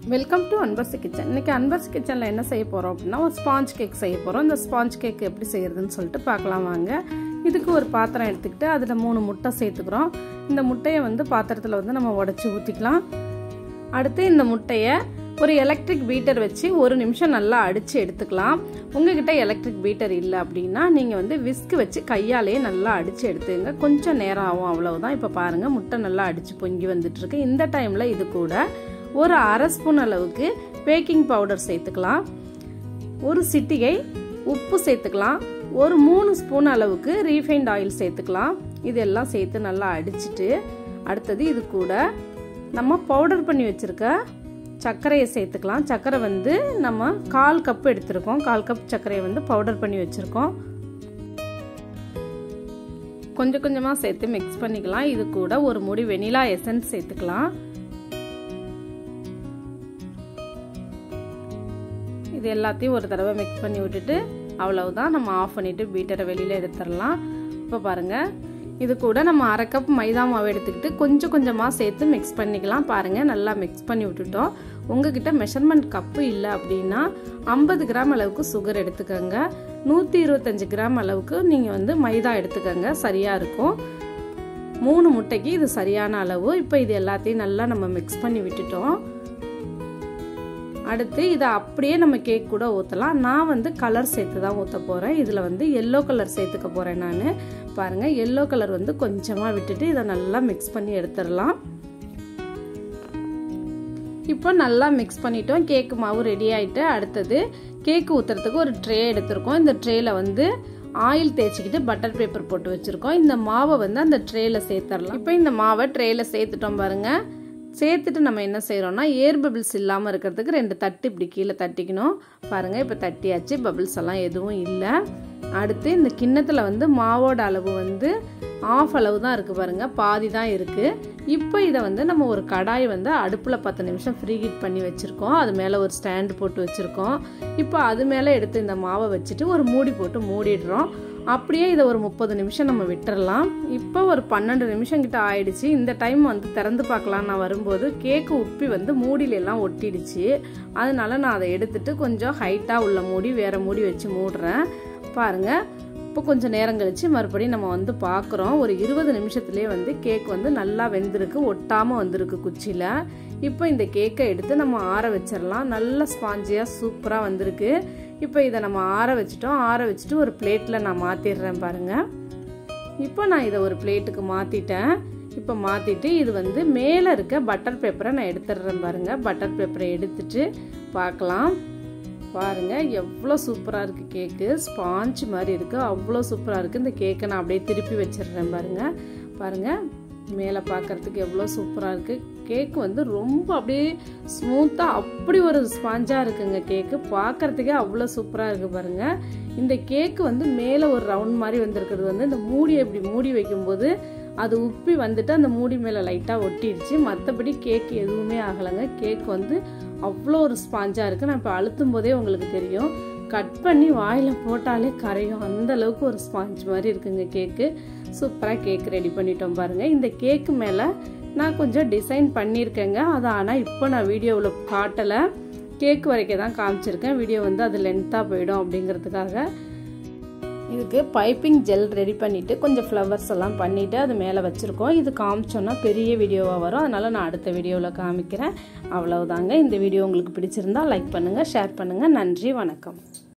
welcome to அன்பர்ஸ் kitchen இன்னைக்கு அன்பர்ஸ் கிச்சனில் என்ன செய்ய போகிறோம் அப்படின்னா ஒரு ஸ்பாஞ்ச் கேக் செய்ய போகிறோம் இந்த ஸ்பாஞ்ச் கேக் எப்படி செய்யறதுன்னு சொல்லிட்டு பார்க்கலாம் வாங்க இதுக்கு ஒரு பாத்திரம் எடுத்துக்கிட்டு அதில் மூணு முட்டை சேர்த்துக்கிறோம் இந்த முட்டையை வந்து பாத்திரத்தில் வந்து நம்ம உடச்சி ஊற்றிக்கலாம் அடுத்து இந்த முட்டையை ஒரு எலக்ட்ரிக் பீட்டர் வச்சு ஒரு நிமிஷம் நல்லா அடித்து எடுத்துக்கலாம் உங்ககிட்ட எலக்ட்ரிக் பீட்டர் இல்லை அப்படின்னா நீங்கள் வந்து விஸ்க் வச்சு கையாலேயே நல்லா அடித்து எடுத்துங்க கொஞ்சம் நேரம் ஆகும் அவ்வளவுதான் இப்போ பாருங்கள் முட்டை நல்லா அடித்து பொங்கி வந்துட்டுருக்கு இந்த டைமில் இது கூட ஒரு அரை ஸ்பூன் அளவுக்கு பேக்கிங் பவுடர் சேர்த்துக்கலாம் ஒரு சிட்டிகை உப்பு சேர்த்துக்கலாம் ஒரு மூணு ஸ்பூன் அளவுக்கு ரீஃபைண்ட் ஆயில் சேர்த்துக்கலாம் இதெல்லாம் சேர்த்து நல்லா அடிச்சுட்டு அடுத்தது இது கூட நம்ம பவுடர் பண்ணி வச்சுருக்க சர்க்கரையை சேர்த்துக்கலாம் சர்க்கரை வந்து நம்ம கால் கப் எடுத்திருக்கோம் கால் கப் சர்க்கரையை வந்து பவுடர் பண்ணி வச்சுருக்கோம் கொஞ்சம் கொஞ்சமாக சேர்த்து மிக்ஸ் பண்ணிக்கலாம் இது கூட ஒரு முடி வெனிலா எசன்ஸ் சேர்த்துக்கலாம் இது எல்லாத்தையும் ஒரு தடவை மிக்ஸ் பண்ணி விட்டுட்டு அவ்வளவுதான் நம்ம ஆஃப் பண்ணிவிட்டு பீட்டரை வெளியில் எடுத்துடலாம் இப்போ பாருங்கள் இது கூட நம்ம அரை கப் மைதா மாவு எடுத்துக்கிட்டு கொஞ்சம் கொஞ்சமாக சேர்த்து மிக்ஸ் பண்ணிக்கலாம் பாருங்கள் நல்லா மிக்ஸ் பண்ணி விட்டுட்டோம் உங்ககிட்ட மெஷர்மெண்ட் கப்பு இல்லை அப்படின்னா ஐம்பது கிராம் அளவுக்கு சுகர் எடுத்துக்கோங்க நூற்றி இருபத்தஞ்சி கிராம் அளவுக்கு நீங்கள் வந்து மைதா எடுத்துக்கோங்க சரியாக இருக்கும் மூணு முட்டைக்கு இது சரியான அளவு இப்போ இது எல்லாத்தையும் நல்லா நம்ம மிக்ஸ் பண்ணி விட்டுட்டோம் அடுத்து இதை அப்படியே நம்ம கேக் கூட ஊற்றலாம் நான் வந்து கலர் சேர்த்து தான் ஊற்ற போகிறேன் இதில் வந்து எல்லோ கலர் சேர்த்துக்க போகிறேன் நான் பாருங்கள் எல்லோ கலர் வந்து கொஞ்சமாக விட்டுட்டு இதை நல்லா மிக்ஸ் பண்ணி எடுத்துடலாம் இப்போ நல்லா மிக்ஸ் பண்ணிட்டோம் கேக்கு மாவு ரெடி ஆகிட்டு அடுத்தது கேக்கு ஊற்றுறதுக்கு ஒரு ட்ரே எடுத்திருக்கோம் இந்த ட்ரேயில் வந்து ஆயில் தேய்ச்சிக்கிட்டு பட்டர் பேப்பர் போட்டு வச்சுருக்கோம் இந்த மாவை வந்து அந்த ட்ரேயில் சேர்த்துடலாம் இப்போ இந்த மாவை ட்ரேயில் சேர்த்துட்டோம் பாருங்கள் சேர்த்துட்டு நம்ம என்ன செய்கிறோம்னா ஏர் பபிள்ஸ் இல்லாமல் இருக்கிறதுக்கு ரெண்டு தட்டு இப்படி கீழே தட்டிக்கணும் பாருங்கள் இப்போ தட்டியாச்சு பபிள்ஸ் எல்லாம் எதுவும் இல்லை அடுத்து இந்த கிண்ணத்தில் வந்து மாவோட அளவு வந்து ஆஃப் அளவு தான் இருக்குது பாருங்கள் பாதி தான் இருக்குது இப்போ இதை வந்து நம்ம ஒரு கடாய் வந்து அடுப்பில் பத்து நிமிஷம் ஃப்ரீ ஹீட் பண்ணி வச்சுருக்கோம் அது மேலே ஒரு ஸ்டாண்டு போட்டு வச்சுருக்கோம் இப்போ அது மேலே எடுத்து இந்த மாவை வச்சுட்டு ஒரு மூடி போட்டு மூடிடுறோம் அப்படியே இதை ஒரு முப்பது நிமிஷம் நம்ம விட்டுறலாம் இப்போ ஒரு பன்னெண்டு நிமிஷம் கிட்ட ஆயிடுச்சு இந்த டைம் வந்து திறந்து பார்க்கலாம் நான் வரும்போது கேக்கு உப்பி வந்து மூடியிலெல்லாம் ஒட்டிடுச்சு அதனால நான் அதை எடுத்துட்டு கொஞ்சம் ஹைட்டாக உள்ள மூடி வேற மூடி வச்சு மூடுறேன் பாருங்க இப்போ கொஞ்சம் நேரம் கழிச்சு மறுபடியும் நம்ம வந்து பார்க்குறோம் ஒரு இருபது நிமிஷத்துலேயே வந்து கேக் வந்து நல்லா வெந்திருக்கு ஒட்டாமல் வந்திருக்கு குச்சியில் இப்போ இந்த கேக்கை எடுத்து நம்ம ஆற வச்சிடலாம் நல்ல ஸ்பாஞ்சியாக சூப்பராக வந்திருக்கு இப்போ இதை நம்ம ஆற வச்சுட்டோம் ஆற வச்சுட்டு ஒரு பிளேட்டில் நான் மாற்றிடுறேன் பாருங்கள் இப்போ நான் இதை ஒரு பிளேட்டுக்கு மாற்றிட்டேன் இப்போ மாற்றிட்டு இது வந்து மேலே இருக்க பட்டர் பேப்பரை நான் எடுத்துடுறேன் பாருங்கள் பட்டர் பேப்பரை எடுத்துட்டு பார்க்கலாம் பாருங்கள் எவ்வளோ சூப்பராக இருக்குது கேக்கு ஸ்பாஞ்ச் மாதிரி இருக்குது அவ்வளோ சூப்பராக இருக்குது இந்த கேக்கை நான் அப்படியே திருப்பி வச்சிடுறேன் பாருங்கள் பாருங்கள் மேலே பார்க்குறதுக்கு எவ்வளோ சூப்பராக இருக்குது கேக்கு வந்து ரொம்ப அப்படியே ஸ்மூத்தாக அப்படி ஒரு ஸ்பாஞ்சாக இருக்குங்க கேக்கு பார்க்குறதுக்கே அவ்வளோ சூப்பராக இருக்குது பாருங்கள் இந்த கேக்கு வந்து மேலே ஒரு ரவுண்ட் மாதிரி வந்திருக்கிறது வந்து இந்த மூடியை இப்படி மூடி வைக்கும்போது அது உப்பி வந்துட்டு அந்த மூடி மேலே லைட்டாக ஒட்டிடுச்சு மற்றபடி கேக் எதுவுமே ஆகலைங்க கேக் வந்து அவ்வளோ ஒரு ஸ்பாஞ்சாக இருக்குது நான் இப்போ அழுத்தும் போதே உங்களுக்கு தெரியும் கட் பண்ணி வாயில் போட்டாலே கரையும் அந்த அளவுக்கு ஒரு ஸ்பாஞ்ச் மாதிரி இருக்குங்க கேக்கு சூப்பராக கேக் ரெடி பண்ணிட்டோம் பாருங்கள் இந்த கேக்கு மேலே நான் கொஞ்சம் டிசைன் பண்ணியிருக்கேங்க அது ஆனால் இப்போ நான் வீடியோவில் காட்டலை கேக் வரைக்கும் தான் காமிச்சிருக்கேன் வீடியோ வந்து அது லென்த்தாக போயிடும் அப்படிங்கிறதுக்காக இதுக்கு பைப்பிங் ஜெல் ரெடி பண்ணிவிட்டு கொஞ்சம் ஃப்ளவர்ஸ் எல்லாம் பண்ணிவிட்டு அது மேலே வச்சுருக்கோம் இது காமிச்சோன்னா பெரிய வீடியோவாக வரும் அதனால் நான் அடுத்த வீடியோவில் காமிக்கிறேன் அவ்வளவுதாங்க இந்த வீடியோ உங்களுக்கு பிடிச்சிருந்தா லைக் பண்ணுங்கள் ஷேர் பண்ணுங்கள் நன்றி வணக்கம்